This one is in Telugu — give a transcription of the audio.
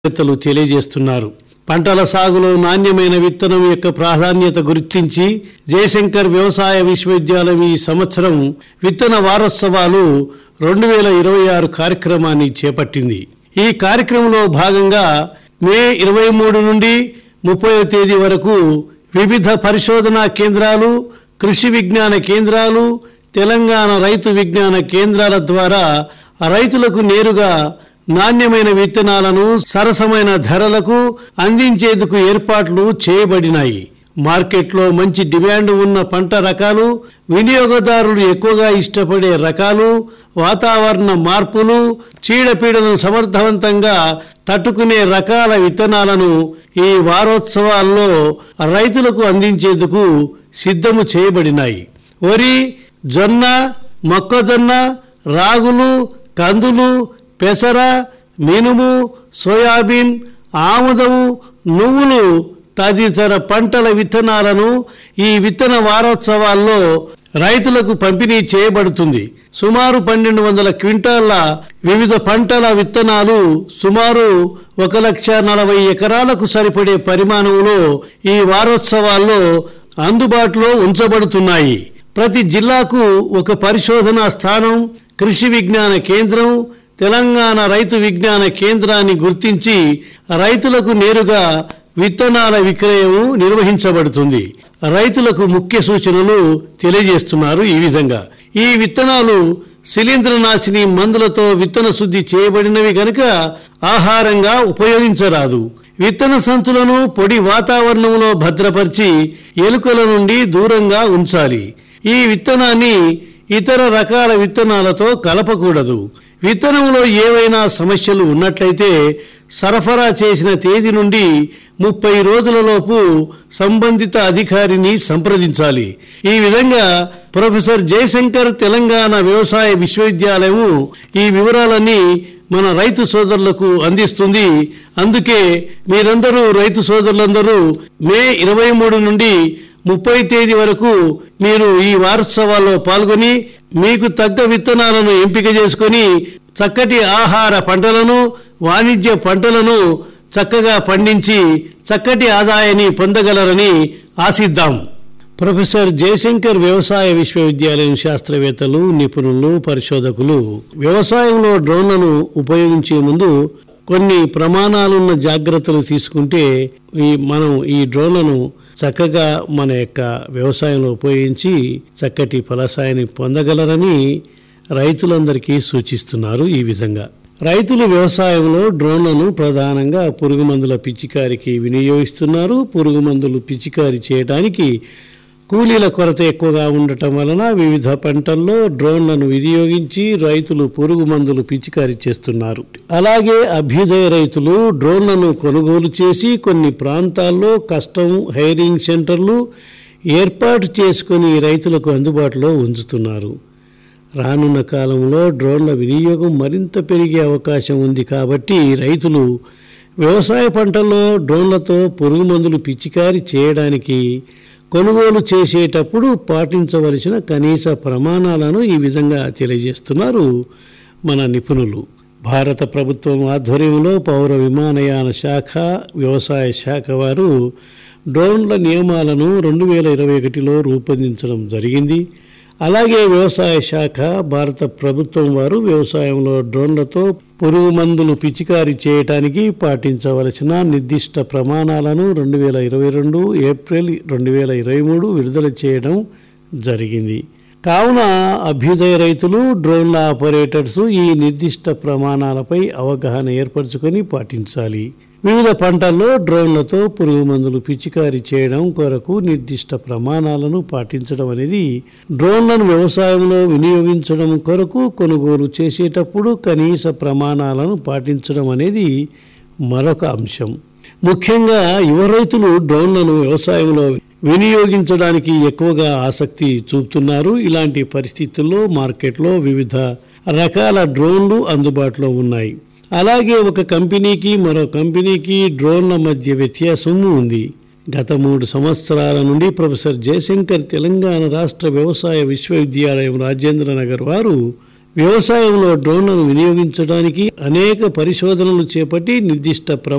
శాస్త్రవేత్తలు తెలియజేస్తున్నారు పంటల సాగులో నాణ్యమైన విత్తనం యొక్క ప్రాధాన్యత గుర్తించి జయశంకర్ వ్యవసాయ విశ్వవిద్యాలయం ఈ సంవత్సరం విత్తన వారోత్సవాలు రెండు వేల ఇరవై ఆరు కార్యక్రమాన్ని చేపట్టింది ఈ కార్యక్రమంలో భాగంగా మే ఇరవై మూడు నుండి ముప్పై తేదీ వరకు వివిధ పరిశోధనా కేంద్రాలు కృషి విజ్ఞాన కేంద్రాలు తెలంగాణ రైతు విజ్ఞాన కేంద్రాల ద్వారా రైతులకు నేరుగా నాణ్యమైన విత్తనాలను సరసమైన ధరలకు అందించేందుకు ఏర్పాట్లు చేయబడినాయి మార్కెట్లో మంచి డిమాండ్ ఉన్న పంట రకాలు వినియోగదారులు ఎక్కువగా ఇష్టపడే రకాలు వాతావరణ మార్పులు చీడపీడలను సమర్థవంతంగా తట్టుకునే రకాల విత్తనాలను ఈ వారోత్సవాల్లో రైతులకు అందించేందుకు సిద్ధము చేయబడినాయి వరి జొన్న మొక్కజొన్న రాగులు కందులు పెసర మినుము సోయాబీన్ ఆముదము నువ్వులు తదితర పంటల విత్తనాలను ఈ విత్తన వారోత్సవాల్లో రైతులకు పంపిణీ చేయబడుతుంది సుమారు పన్నెండు వందల క్వింటాళ్ల వివిధ పంటల విత్తనాలు సుమారు ఒక లక్ష నలభై ఎకరాలకు సరిపడే పరిమాణంలో ఈ వారోత్సవాల్లో అందుబాటులో ఉంచబడుతున్నాయి ప్రతి జిల్లాకు ఒక పరిశోధనా స్థానం కృషి విజ్ఞాన కేంద్రం తెలంగాణ రైతు విజ్ఞాన కేంద్రాన్ని గుర్తించి రైతులకు నేరుగా విత్తనాల విక్రయం నిర్వహించబడుతుంది రైతులకు ముఖ్య సూచనలు తెలియజేస్తున్నారు ఈ విధంగా ఈ విత్తనాలు శిలీంద్రనాశిని మందులతో విత్తన శుద్ధి చేయబడినవి కనుక ఆహారంగా ఉపయోగించరాదు విత్తన సంచులను పొడి వాతావరణంలో భద్రపరిచి ఎలుకల నుండి దూరంగా ఉంచాలి ఈ విత్తనాన్ని ఇతర రకాల విత్తనాలతో కలపకూడదు విత్తనంలో ఏవైనా సమస్యలు ఉన్నట్లయితే సరఫరా చేసిన తేదీ నుండి ముప్పై రోజులలోపు సంబంధిత అధికారిని సంప్రదించాలి ఈ విధంగా ప్రొఫెసర్ జయశంకర్ తెలంగాణ వ్యవసాయ విశ్వవిద్యాలయము ఈ వివరాలన్నీ మన రైతు సోదరులకు అందిస్తుంది అందుకే మీరందరూ రైతు సోదరులందరూ మే ఇరవై మూడు నుండి ముప్పై తేదీ వరకు మీరు ఈ వారోత్సవాల్లో పాల్గొని మీకు తగ్గ విత్తనాలను ఎంపిక చేసుకొని చక్కటి ఆహార పంటలను వాణిజ్య పంటలను చక్కగా పండించి చక్కటి ఆదాయాన్ని పొందగలరని ఆశిద్దాం ప్రొఫెసర్ జయశంకర్ వ్యవసాయ విశ్వవిద్యాలయం శాస్త్రవేత్తలు నిపుణులు పరిశోధకులు వ్యవసాయంలో డ్రోన్లను ఉపయోగించే ముందు కొన్ని ప్రమాణాలున్న జాగ్రత్తలు తీసుకుంటే ఈ మనం ఈ డ్రోన్లను చక్కగా మన యొక్క వ్యవసాయంలో ఉపయోగించి చక్కటి ఫలసాయాన్ని పొందగలరని రైతులందరికీ సూచిస్తున్నారు ఈ విధంగా రైతులు వ్యవసాయంలో డ్రోన్లను ప్రధానంగా పురుగు మందుల పిచికారికి వినియోగిస్తున్నారు పురుగు మందులు పిచికారి చేయడానికి కూలీల కొరత ఎక్కువగా ఉండటం వలన వివిధ పంటల్లో డ్రోన్లను వినియోగించి రైతులు పురుగు మందులు పిచికారీ చేస్తున్నారు అలాగే అభ్యుదయ రైతులు డ్రోన్లను కొనుగోలు చేసి కొన్ని ప్రాంతాల్లో కస్టమ్ హైరింగ్ సెంటర్లు ఏర్పాటు చేసుకొని రైతులకు అందుబాటులో ఉంచుతున్నారు రానున్న కాలంలో డ్రోన్ల వినియోగం మరింత పెరిగే అవకాశం ఉంది కాబట్టి రైతులు వ్యవసాయ పంటల్లో డ్రోన్లతో పురుగు మందులు పిచికారీ చేయడానికి కొనుగోలు చేసేటప్పుడు పాటించవలసిన కనీస ప్రమాణాలను ఈ విధంగా తెలియజేస్తున్నారు మన నిపుణులు భారత ప్రభుత్వం ఆధ్వర్యంలో పౌర విమానయాన శాఖ వ్యవసాయ శాఖ వారు డ్రోన్ల నియమాలను రెండు వేల ఇరవై ఒకటిలో రూపొందించడం జరిగింది అలాగే వ్యవసాయ శాఖ భారత ప్రభుత్వం వారు వ్యవసాయంలో డ్రోన్లతో పురుగు మందులు పిచికారీ చేయటానికి పాటించవలసిన నిర్దిష్ట ప్రమాణాలను రెండు వేల ఇరవై రెండు ఏప్రిల్ రెండు వేల ఇరవై మూడు విడుదల చేయడం జరిగింది కావున అభ్యుదయ రైతులు డ్రోన్ల ఆపరేటర్స్ ఈ నిర్దిష్ట ప్రమాణాలపై అవగాహన ఏర్పరచుకొని పాటించాలి వివిధ పంటల్లో డ్రోన్లతో పురుగు మందులు పిచికారీ చేయడం కొరకు నిర్దిష్ట ప్రమాణాలను పాటించడం అనేది డ్రోన్లను వ్యవసాయంలో వినియోగించడం కొరకు కొనుగోలు చేసేటప్పుడు కనీస ప్రమాణాలను పాటించడం అనేది మరొక అంశం ముఖ్యంగా యువ రైతులు డ్రోన్లను వ్యవసాయంలో వినియోగించడానికి ఎక్కువగా ఆసక్తి చూపుతున్నారు ఇలాంటి పరిస్థితుల్లో మార్కెట్లో వివిధ రకాల డ్రోన్లు అందుబాటులో ఉన్నాయి అలాగే ఒక కంపెనీకి మరో కంపెనీకి డ్రోన్ల మధ్య వ్యత్యాసము ఉంది గత మూడు సంవత్సరాల నుండి ప్రొఫెసర్ జయశంకర్ తెలంగాణ రాష్ట్ర వ్యవసాయ విశ్వవిద్యాలయం రాజేంద్ర నగర్ వారు వ్యవసాయంలో డ్రోన్లను వినియోగించడానికి అనేక పరిశోధనలు చేపట్టి నిర్దిష్ట ప్ర